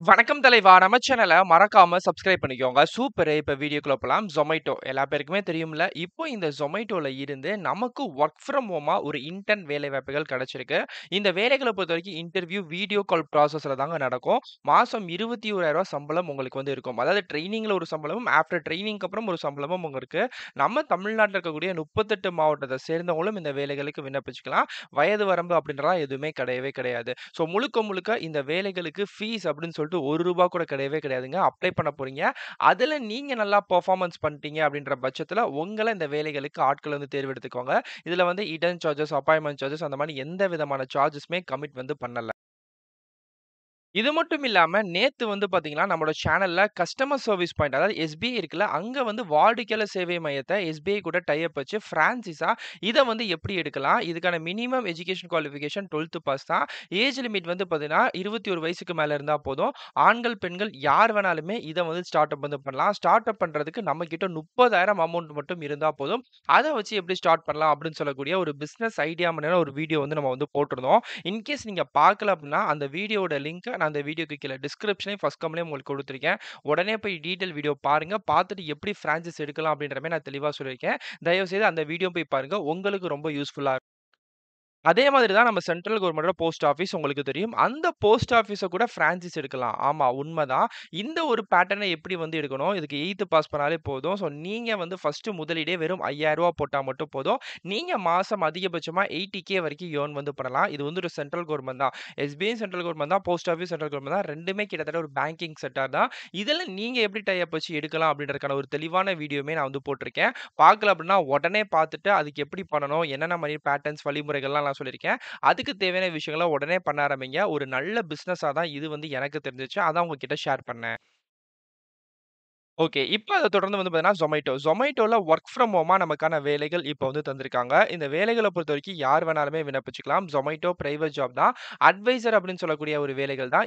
வணக்கம் தலைவா! நம்ம சேனல மறக்காம சப்ஸ்கிரைப் பண்ணிக்கோங்க. சூப்பரு! இப்ப வீடியோக்குள்ள போலாம். Zomato எல்லா பேருக்குமே தெரியும்ல. இப்போ இந்த Zomatoல இருந்து நமக்கு வொர்க் ஃப்ரம் ஹோமா ஒரு இன்டர்ன் வேலைவாய்ப்புகள் கிடைச்சிருக்கு. இந்த வேலைகள பொறுத்தவரைக்கும் இன்டர்வியூ, வீடியோ கால் ப்ராசஸ்ல தாங்க நடக்கும். மாசம் ரூ. 21,000 சம்பளம் உங்களுக்கு வந்து இருக்கும். அதாவது ட்ரெய்னிங்ல ஒரு சம்பளமும், ஆஃப்டர் ட்ரெய்னிங்க்கு அப்புறம் ஒரு சம்பளமும் அங்க இருக்கு. நம்ம தமிழ்நாட்டுல இருக்கக்கூடிய 38 மாவட்டத்த சேர்ந்தவங்களும் இந்த வேலைகளுக்கு விண்ணப்பிச்சுக்கலாம். வயது வரம்பு அப்படின்றலாம் எதுவுமே கிடையவே கிடையாது. ஸோ முழுக்க முழுக்க இந்த வேலைகளுக்கு ஃபீஸ் அப்படின்னு சொல்லிட்டு ரூ. 1 கூட கிடையவே கிடையாதுங்க. அப்ளை பண்ண போறீங்க. அதுல நீங்க நல்லா பெர்ஃபார்மன்ஸ் பண்ணிட்டீங்க அப்படின்ற பட்சத்துல உங்கள இந்த வேலைகளுக்கு ஆட்கள் வந்து தேர்வெடுத்துக்குவாங்க. இதுல வந்து ஹிடன் சார்ஜஸ், அப்பாயின்ட்மென்ட் சார்ஜஸ் அந்த மாரி எந்த விதமான சார்ஜஸுமே கமிட் வந்து பண்ணல. இது மட்டும் இல்லாம நேத்து வந்து பார்த்தீங்கன்னா, நம்மளோட சேனல்ல கஸ்டமர் சர்விஸ் பாயிண்ட் அதாவது எஸ்பிஐ இருக்குல்ல, அங்க வந்து வாடிக்கையாளர் சேவை மையத்த எஸ்பிஐ கூட டை அப் வச்சு பிரான்சைஸா இத வந்து எப்படி எடுக்கலாம்? இதுக்கான மினிமம் எஜுகேஷன் குவாலிஃபிகேஷன் 12த் பாஸ் தான். ஏஜ் லிமிட் வந்து பார்த்தீங்கன்னா, 21 வயசுக்கு மேல இருந்தா போதும். ஆண்கள், பெண்கள் யார் வேணாலுமே இத வந்து ஸ்டார்ட் அப் வந்து பண்ணலாம். ஸ்டார்ட் அப் பண்றதுக்கு நம்மகிட்ட 30,000 அமௌண்ட் மட்டும் இருந்தா போதும். அத வச்சு எப்படி ஸ்டார்ட் பண்ணலாம் அப்படின்னு சொல்லக்கூடிய ஒரு பிசினஸ் ஐடியா மாதிரியான ஒரு வீடியோ வந்து நம்ம வந்து போட்டிருந்தோம். இன்கேஸ் நீங்க பார்க்கல அப்படின்னா, அந்த வீடியோவோட லிங்க்க நான் அந்த வீடியோக்கு கீழ டிஸ்கிரிப்ஷன்லயும், ஃபர்ஸ்ட் கமெண்ட்லயும் உங்களுக்கு குடுத்திருக்கேன். உடனே போய் டீட்டெயில் வீடியோ பாருங்க. பார்த்துட்டு எப்படி பிரான்சைஸ் எடுக்கலாம் அப்படின்ற மாரி நான் தெளிவா சொல்லியிருக்கேன். தயவு செய்து அந்த வீடியோ போய் பாருங்க. உங்களுக்கு ரொம்ப யூஸ்ஃபுல்லா அதே மாதிரி தான் நம்ம சென்ட்ரல் கவர்ன்மென்ட்டோட போஸ்ட் ஆஃபிஸ் உங்களுக்கு தெரியும். அந்த போஸ்ட் ஆஃபிஸ கூட பிரான்சைஸ் எடுக்கலாம். ஆமா உண்மதான். இந்த ஒரு பேட்டர்ன எப்படி வந்து எடுக்கணும்? இதுக்கு 8த் பாஸ் பண்ணாலே போதும். ஸோ நீங்க வந்து ஃபர்ஸ்ட் முதலீடே வெறும் ரூ. 5,000 போட்டா மட்டும் போதும். நீங்க மாசம் அதிகபட்சமா 80,000 வரைக்கும் ஏர்ன் வந்து பண்ணலாம். இது வந்து ஒரு சென்ட்ரல் கவர்ன்மென்ட் தான். எஸ்பிஐ சென்ட்ரல் கவர்ன்மென்ட் தான். போஸ்ட் ஆஃபிஸ் சென்ட்ரல் கவர்ன்மென்ட் தான். 2மே கிட்டத்தட்ட ஒரு பேங்கிங் செக்டார் தான். இதுல நீங்க எப்படி டை அப் வச்சு எடுக்கலாம் அப்படின்றதுக்கான ஒரு தெளிவான வீடியோவுமே நான் வந்து போட்டிருக்கேன். பார்க்கல அப்படின்னா உடனே பார்த்துட்டு அதுக்கு எப்படி பண்ணணும்? என்னென்ன மாரி பேட்டர்ன்ஸ் வழிமுறைகள்லாம் நான் சொல்லியிருக்கேன். அதுக்கு தேவையான விஷயங்கள உடனே பண்ண ஆரம்பிங்க. ஒரு நல்ல பிசினஸா தான் இது வந்து எனக்கு தெரிஞ்சுச்சு. அதான் உங்ககிட்ட ஷேர் பண்ணேன். ஓகே. இப்ப அத தொடர்ந்து வந்து பார்த்தீங்கன்னா Zomato. Zomatoல வொர்க் ஃப்ரம் ஹோமா நமக்கான வேலைகள் இப்ப வந்து தந்திருக்காங்க. இந்த வேலைகள பொறுத்தவரைக்கும் யார் வேணாலுமே விண்ணப்பிச்சுக்கலாம். Zomato பிரைவேட் ஜாப் தான். அட்வைசர் அப்படின்னு சொல்லக்கூடிய ஒரு வேலைகள் தான்.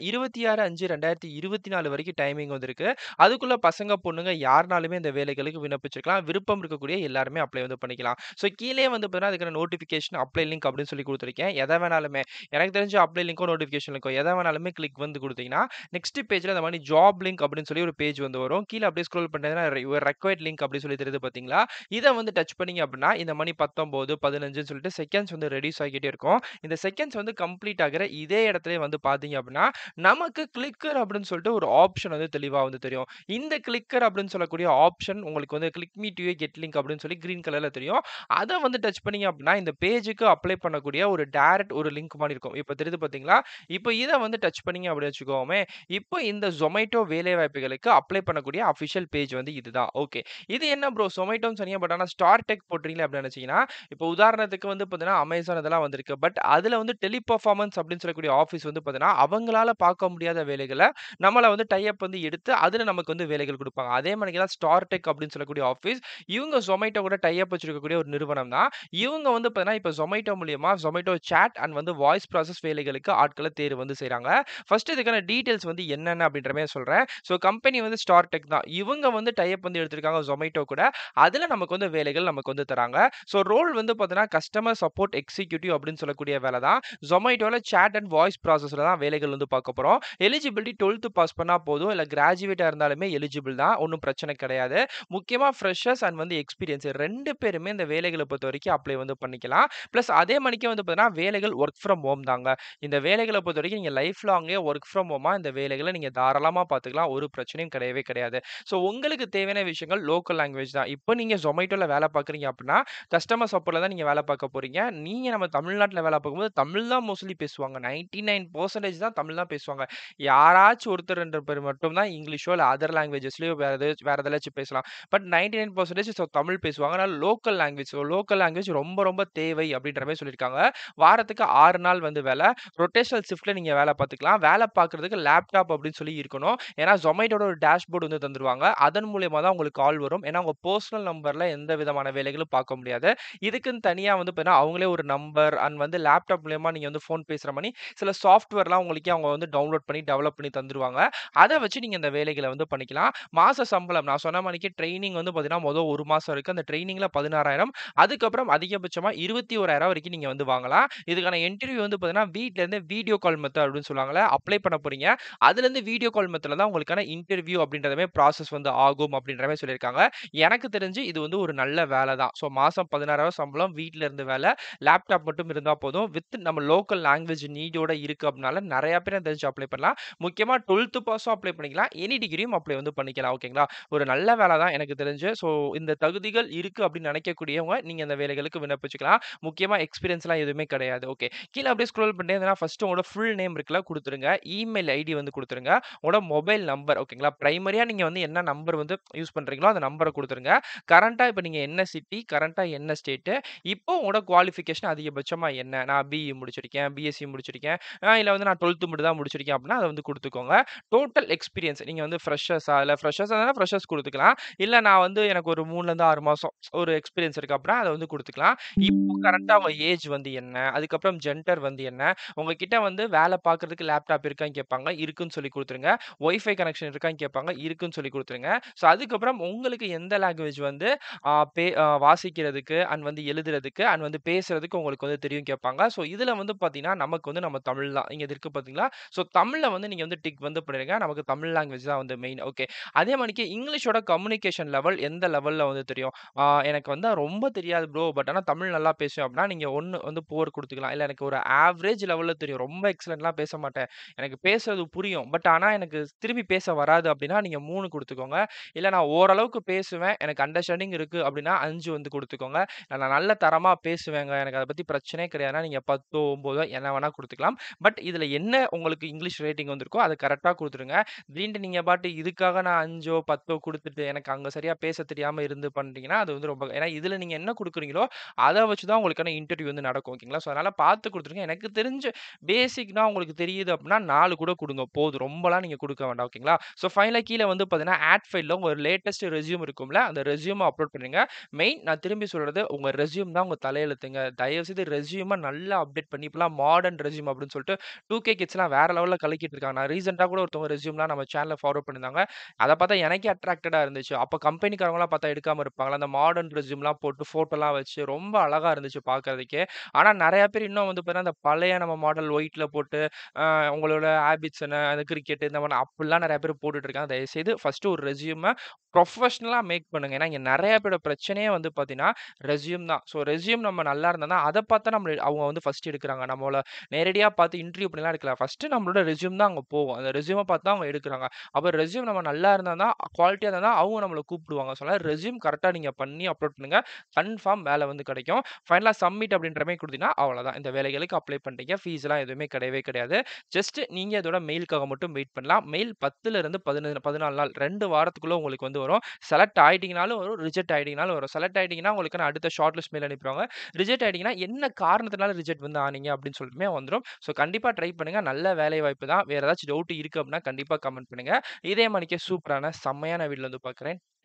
26/5/2024 வரைக்கும் டைமிங் வந்து இருக்கு. அதுக்குள்ள பசங்க, பொண்ணுங்க யாருனாலுமே இந்த வேலைகளுக்கு விண்ணப்பிச்சுக்கலாம். விருப்பம் இருக்கக்கூடிய எல்லாருமே அப்ளை வந்து பண்ணிக்கலாம். ஸோ கீழயே வந்து பார்த்தீங்கன்னா, அதுக்கான நோட்டிஃபிகேஷன், அப்ளை லிங்க் அப்படின்னு சொல்லி குடுத்திருக்கேன். எத வேணாலுமே எனக்கு தெரிஞ்சு அப்ளை லிங்க்கோ, நோட்டிஃபிகேஷன் லிங்க்கோ எத வேணாலுமே கிளிக் வந்து குடுத்தீங்கன்னா, நெக்ஸ்ட் பேஜ்ல இந்த மாரி ஜாப் லிங்க் அப்படின்னு சொல்லி ஒரு பேஜ் வந்து வரும். கீழ அப்படியே ஸ்க்ரோல் பண்ணிட்டீங்கன்னா யுவர் ரெக்வயர்ட் லிங்க் அப்படின்னு சொல்லி தெரியுது பார்த்தீங்களா? இத வந்து டச் பண்ணீங்க அப்படின்னா, இந்த மணி 19, 15ன்னு சொல்லிட்டு செகண்ட்ஸ் வந்து ரெட்யூஸ் ஆகிட்டே இருக்கும். இந்த செகண்ட்ஸ் வந்து கம்ப்ளீட் ஆகுற இதே இடத்திலேயே வந்து பார்த்தீங்க அப்படின்னா, நமக்கு கிளிக்கர் அப்படின்னு சொல்லிட்டு ஒரு ஆப்ஷன் வந்து தெளிவா வந்து தெரியும். இந்த கிளிக்கர் அப்படின்னு சொல்லக்கூடிய ஆப்ஷன் உங்களுக்கு வந்து click me to get link அப்படின்னு சொல்லி கிரீன் கலர்ல தெரியும். அத வந்து டச் பண்ணீங்க அப்படின்னா, இந்த பேஜ்க்கு அப்ளை பண்ணக்கூடிய ஒரு டைரக்ட் ஒரு லிங்க் மாரி இருக்கும். இப்ப தெரியுது பார்த்தீங்களா? இப்ப இத வந்து டச் பண்ணீங்க அப்படின்னு வச்சுக்கோமே, இப்போ இந்த Zomato வேலைவாய்ப்புகளுக்கு அப்ளை பண்ணக்கூடிய அபிஷியல் பேஜ் வந்து இதுதான். ஓகே. இது என்ன ப்ரோ Zomatoன்னு சொன்னீங்க. பட் ஆனா ஸ்டார் டெக் போடுறீங்களே அப்படின்னு நினைச்சீங்கன்னா, இப்போ உதாரணத்துக்கு வந்து பார்த்தீங்கன்னா, Amazon இதெல்லாம் வந்திருக்கு. பட் அதுல வந்து டெலி பெர்ஃபார்மன்ஸ் அப்படின்னு சொல்லக்கூடிய ஆஃபீஸ் வந்து பார்த்தீங்கன்னா, அவங்களால பார்க்க முடியாத வேலைகள நம்மள வந்து டை அப் வந்து எடுத்து அதுல நமக்கு வந்து வேலைகள் குடுப்பாங்க. அதே மாரிக்கு தான் ஸ்டார் டெக் அப்படின்னு சொல்லக்கூடிய ஆஃபீஸ். இவங்க Zomato கூட டை அப் வச்சிருக்கக்கூடிய ஒரு நிறுவனம் தான். இவங்க வந்து பார்த்தீங்கன்னா, இப்ப Zomato மூலியமா Zomato சாட் அண்ட் வந்து வாய்ஸ் ப்ராசஸ் வேலைகளுக்கு ஆட்கள தேர்வு வந்து செய்றாங்க. ஃபர்ஸ்ட் இதுக்கான டீட்டெயில்ஸ் வந்து என்னென்ன அப்படின்ற மாரி சொல்றேன். ஸோ கம்பெனி வந்து ஸ்டார் டெக் தான். இவங்க வந்து டை அப் வந்து எடுத்திருக்காங்க Zomato கூட. அதுல நமக்கு வந்து வேலைகள் நமக்கு வந்து தராங்க. ஸோ ரோல் வந்து பார்த்தீங்கன்னா, கஸ்டமர் சப்போர்ட் எக்ஸிக்யூட்டிவ் அப்படின்னு சொல்லக்கூடிய வேல தான். Zomatoல சாட் அண்ட் வாய்ஸ் ப்ராசஸ்ல தான் வேலைகள் வந்து பார்க்க போறோம். எலிஜிபிலிட்டி 12த் பாஸ் பண்ணா போதும். இல்ல கிராஜுவேட்டா இருந்தாலுமே எலிஜிபிள் தான். ஒண்ணும் பிரச்சனை கிடையாது. முக்கியமா ஃப்ரெஷர்ஸ் அண்ட் வந்து எக்ஸ்பீரியன்ஸ் 2 பேருமே இந்த வேலைகள பொறுத்தவரைக்கும் அப்ளை வந்து பண்ணிக்கலாம். பிளஸ் அதே மாரிக்கே வந்து பார்த்தீங்கன்னா, வேலைகள் வொர்க் ஃப்ரம் ஹோம் தாங்க. இந்த வேலைகள பொறுத்தவரைக்கும் நீங்க லைஃப் லாங்கே வொர்க் ஃப்ரம் ஹோமா இந்த வேலைகள நீங்க தாராளமா பார்த்துக்கலாம். ஒரு பிரச்சனையும் கிடையவே கிடையாது. ஸோ உங்களுக்கு தேவையான விஷயங்கள் லோக்கல் லாங்குவேஜ் தான். இப்போ நீங்க Zomatoல வேல பார்க்குறீங்க அப்படின்னா, கஸ்டமர் சப்போர்ட்ல தான் நீங்க வேல பார்க்க போறீங்க. நீங்க நம்ம தமிழ்நாட்டுல வேல பார்க்கும்போது தமிழ் தான் மோஸ்ட்லி பேசுவாங்க. 99% தான் தமிழ் தான் பேசுவாங்க. யாராச்சும் ஒருத்தர் 2 பேர் மட்டும் தான் இங்கிலீஷோ இல்ல அதர் லாங்குவேஜஸ்லயோ வேற எதாச்சும் வேற எதுலயாச்சும் பேசலாம். பட் 99% ஸோ தமிழ் பேசுவாங்க. அதனால local language so local language ரொம்ப ரொம்ப தேவை அப்படின்ற மாரி சொல்லியிருக்காங்க. வாரத்துக்கு 6 நாள் வந்து வேல. ரொட்டேஷனல் ஷிஃப்ட்ல நீங்க வேல பார்த்துக்கலாம். வேல பார்க்கறதுக்கு லேப்டாப் அப்படின்னு சொல்லி இருக்கணும். ஏன்னா Zomatoட ஒரு டேஷ்போர்ட் வந்து தந்துருவாங்க. தருவாங்க. அதன் மூலியமா தான் உங்களுக்கு கால் வரும். ஏன்னா, உங்க பெர்சனல் நம்பர்ல எந்த விதமான வேலைகளும் பார்க்க முடியாது. இதுக்குன்னு தனியா வந்து பார்த்தீங்கன்னா, அவங்களே ஒரு நம்பர் அண்ட் வந்து லேப்டாப் மூலியமா நீங்க வந்து ஃபோன் பேசுற மாரி சில சாஃப்ட்வேர்லாம் உங்களுக்கே அவங்க வந்து டவுன்லோட் பண்ணி டெவலப் பண்ணி தந்துருவாங்க. அத வச்சு நீங்க இந்த வேலைகள வந்து பண்ணிக்கலாம். மாச சம்பளம் நான் சொன்ன மாணிக்கு ட்ரெய்னிங் வந்து பார்த்தீங்கன்னா, மொத 1 மாசம் இருக்கு. அந்த ட்ரெய்னிங்ல 16,000 அதுக்கப்புறம் அதிகபட்சமா 21,000 வரைக்கும் நீங்க வந்து வாங்கலாம். இதுக்கான இன்டர்வியூ வந்து பார்த்தீங்கன்னா, வீட்லருந்து வீடியோ கால் மெத்தட் அப்படின்னு சொல்லுவாங்கல்ல, அப்ளை பண்ண போறீங்க. அதுலருந்து வீடியோ கால் மெத்தட்ல தான் உங்களுக்கான இன்டர்வியூ அப்படின்றதுமே ப்ராசஸ் வந்து ஆகும் அப்படின்ற மாரி சொல்லியிருக்காங்க. எனக்கு தெரிஞ்சு இது வந்து ஒரு நல்ல வேல தான். ஸோ மாசம் 16,000 சம்பளம், வீட்ல இருந்து வேல, லேப்டாப் மட்டும் இருந்தா போதும். வித் நம்ம லோக்கல் லாங்குவேஜ் நீடோட இருக்கு அப்படினால நெறைய பேர் எனக்கு தெரிஞ்சு அப்ளை பண்ணலாம். முக்கியமா 12த் பாஸும் அப்ளை பண்ணிக்கலாம். எனி டிகிரியும் அப்ளை வந்து பண்ணிக்கலாம். ஓகேங்களா? ஒரு நல்ல வேல தான் எனக்கு தெரிஞ்சு. ஸோ இந்த தகுதிகள் இருக்கு அப்படின்னு நெனைக்கக்கூடியவங்க, நீங்க இந்த வேலைகளுக்கு விண்ணப்பிச்சுக்கலாம். முக்கியமா எக்ஸ்பீரியன்ஸ்லாம் எதுவுமே கிடையாது. ஓகே. கீழ அப்படியே ஸ்க்ரோல் பண்ணிட்டே இருந்தேன்னா, ஃபர்ஸ்ட் உங்களோட ஃபுல் நேம் இருக்குல்ல குடுத்துருங்க. இமெயில் ஐடி வந்து குடுத்துருங்க. உங்களோட மொபைல் நம்பர் ஓகேங்களா? பிரைமரியா நீங்க வந்து என்ன நம்பர் வந்து யூஸ் பண்றீங்களோ, அந்த நம்பர குடுத்துருங்க. கரண்ட்டா இப்ப நீங்க என்ன சிட்டி, கரண்ட்டா என்ன ஸ்டேட், இப்போ உங்களோட குவாலிஃபிகேஷன் அதிகபட்சமா என்ன? நான் பிஇ முடிச்சிருக்கேன், பிஎஸ்சி முடிச்சிருக்கேன், அ இல்ல வந்து நான் 12த் மட்டும் தான் முடிச்சிருக்கேன் அப்படின்னா, அத வந்து குடுத்துக்கோங்க. டோட்டல் எக்ஸ்பீரியன்ஸ் நீங்க வந்து ஃப்ரெஷர்ஸா இல்ல ஃப்ரெஷர்ஸா இருந்தா ஃப்ரெஷர்ஸ் குடுத்துக்கலாம். இல்ல நான் வந்து எனக்கு ஒரு 3லருந்து 6 மாசம் ஒரு எக்ஸ்பீரியன்ஸ் இருக்கு அப்படின்னா, அத வந்து குடுத்துக்கலாம். இப்போ கரண்ட்டா உங்க ஏஜ் வந்து என்ன? அதுக்கப்புறம் ஜெண்டர் வந்து என்ன? உங்ககிட்ட வந்து வேல பார்க்கறதுக்கு லேப்டாப் இருக்கான்னு கேட்பாங்க. இருக்குன்னு சொல்லி குடுத்துருங்க. வைஃபை கனெக்ஷன் இருக்கான்னு கேட்பாங்க. இருக்குன்னு சொல்லி குடுத்துருங்க. ஸோ அதுக்கப்புறம் உங்களுக்கு எந்த லாங்குவேஜ் வந்து அ பே அ வாசிக்கிறதுக்கு அண்ட் வந்து எழுதுறதுக்கு அண்ட் வந்து பேசுறதுக்கு உங்களுக்கு வந்து தெரியும் கேட்பாங்க. ஸோ இதுல வந்து பார்த்தீங்கன்னா, நமக்கு வந்து நம்ம தமிழ் தான். இங்க இது இருக்கு பார்த்தீங்களா? ஸோ தமிழ்ல வந்து நீங்க வந்து டிக் வந்து பண்ணிடுங்க. நமக்கு தமிழ் லாங்குவேஜ் தான் வந்து மெயின். ஓகே. அதே மாணிக்கு இங்கிலீஷோட கம்யூனிகேஷன் லெவல் எந்த லெவல்ல வந்து தெரியும்? ஆ எனக்கு வந்து ரொம்ப தெரியாது ப்ரோ. பட் ஆனா தமிழ் நல்லா பேசுவேன் அப்படின்னா, நீங்க 1 வந்து புவர் குடுத்துக்கலாம். இல்ல எனக்கு ஒரு ஆவரேஜ் லெவல்ல தெரியும். ரொம்ப எக்ஸலன்ட்லாம் பேச மாட்டேன். எனக்கு பேசுறது புரியும். பட் ஆனா எனக்கு திருப்பி பேச வராது அப்படின்னா, நீங்க 3 குடுத்துக்கோங்க. இல்ல நான் ஓரளவுக்கு பேசுவேன். எனக்கு அண்டர்ஸ்டாண்டிங் இருக்கு அப்படின்னா, 5 வந்து குடுத்துக்கோங்க. நான் நல்ல தரமா பேசுவேங்க. எனக்கு அத பத்தி பிரச்சனையே கிடையாதுன்னா, நீங்க 10ஓ, 9ஓ என்ன வேணா குடுத்துக்கலாம். பட் இதுல என்ன உங்களுக்கு இங்கிலீஷ் ரேட்டிங் வந்திருக்கோ, அத கரெக்ட்டா குடுத்துருங்க. திடீர்ன்ட்டு நீங்க பாட்டு இதுக்காக நான் 5ஓ, 10ஓ குடுத்துட்டு எனக்கு அங்க சரியா பேச தெரியாம இருந்து பண்ட்டீங்கன்னா, அது வந்து ரொம்ப ஏன்னா இதுல நீங்க என்ன குடுக்குறீங்களோ, அத வச்சு தான் உங்களுக்கான இன்டர்வியூ வந்து நடக்கும். ஓகேங்களா? ஸோ அதனால பார்த்து குடுத்துருங்க. எனக்கு தெரிஞ்சு பேசிக்னா உங்களுக்கு தெரியுது அப்படின்னா, 4 கூட குடுங்க போதும். ரொம்பலாம் நீங்க குடுக்க வேண்டாம். ஓகேங்களா? ஸோ ஃபைனலா கீழ வந்து பார்த்தீங்கன்னா, ஆட் ஃபைல்ல உங்க லேட்டஸ்ட் ரெஸ்யூம் இருக்கும்ல, அந்த ரெஸ்யூம அப்லோட் பண்ணுங்க. மெயின் நான் திரும்பி சொல்றது, உங்க ரெஸ்யூம் தான் உங்க தலையெழுத்துங்க. தயவுசெய்து ரெஸ்யூம நல்லா அப்டேட் பண்ணி இப்பலாம் மாடர்ன் ரெஸ்யூம் அப்படின்னு சொல்லிட்டு 2கே கிட்ஸ்லாம் வேற லெவல்ல கலக்கிட்டு இருக்காங்க. நான் ரீசென்ட்டா கூட ஒருத்தவங்க ரெஸ்யூம்லாம் நம்ம சேனல்ல ஃபார்வர்ட் பண்ணியிருந்தாங்க. அத பார்த்தா எனக்கே அட்ராக்டடா இருந்துச்சு. அப்ப கம்பெனிக்காரங்கலாம் பார்த்தா எடுக்காம இருப்பாங்களா? அந்த மாடர்ன் ரெஸ்யூம்லாம் போட்டு ஃபோட்டோலாம் வச்சு ரொம்ப அழகா இருந்துச்சு பார்க்கறதுக்கே. ஆனா நெறைய பேர் இன்னும் வந்து பார்த்தீங்கன்னா, அந்த பழைய நம்ம மாடல் ஒயிட்ல போட்டு, அ உங்களோட ஹேபிட்ஸ் என்ன? அந்த கிரிக்கெட் இந்த மாரி அப்படிலாம் நெறைய பேர் போட்டுட்டு இருக்காங்க. தயவுசெய்து ஃபர்ஸ்ட்டு ஒரு ரெஸ்யூம ப்ரொஃபஷனலா மேக் பண்ணுங்க. ஏன்னா, இங்க நெறைய பேரோட பிரச்சனையே வந்து பார்த்தீங்கன்னா, ரெஸ்யூம் தான். ஸோ ரெஸ்யூம் நம்ம நல்லா இருந்தா தான், அத பார்த்து தான் நம்மள அவங்க வந்து ஃபர்ஸ்ட் எடுக்குறாங்க. நம்மள நேரடியா பார்த்து இன்டர்வியூ பண்ணிலாம் எடுக்கல. ஃபர்ஸ்ட்டு நம்மளோட ரெஸ்யூம் தான் அங்க போகும். அந்த ரெஸ்யூம பார்த்து தான் அவங்க எடுக்குறாங்க. அப்ப ரெஸ்யூம் நம்ம நல்லா இருந்தா தான், குவாலிட்டியா இருந்தா தான் அவங்க நம்மள கூப்பிடுவாங்க. ஸோ அதனால ரெஸ்யூம் கரெக்ட்டா நீங்க பண்ணி அப்லோட் பண்ணுங்க. கன்ஃபார்ம் வேல வந்து கிடைக்கும். ஃபைனலா சப்மிட் அப்படின்ற மாரி குடுத்தீங்கன்னா, அவ்வளோதான். இந்த வேலைகளுக்கு அப்ளை பண்ணிட்டீங்க. ஃபீஸ்லாம் எதுவுமே கிடையவே கிடையாது. ஜஸ்ட் நீங்க இதோட மெயிலுக்காக மட்டும் வெயிட் பண்ணலாம். மெயில் 10லருந்து 15 14 நாள் 2 வாரத்துக்குள்ள உங்களுக்கு வந்து வரும். செலக்ட் ஆயிட்டீங்கனாலும் வரும், ரிஜெக்ட் ஆயிட்டீங்கனாலும் வரும். செலக்ட் ஆயிட்டீங்கன்னா, உங்களுக்கான அடுத்த ஷார்ட் லிஸ்ட் மெயில் அனுப்பிருவாங்க. ரிஜெக்ட் ஆயிட்டீங்கன்னா, என்ன காரணத்தினால ரிஜெக்ட் வந்து ஆனீங்க அப்படின்னு சொல்லிட்டுமே வந்துரும். ஸோ கண்டிப்பா ட்ரை பண்ணுங்க. நல்ல வேலை வாய்ப்பு தான். வேற ஏதாச்சும் டவுட் இருக்கு அப்படின்னா, கண்டிப்பா கமெண்ட் பண்ணுங்க. இதே மாணிக்கே சூப்பரான செம்மையான வீடியோல வந்து பார்க்குறேன்.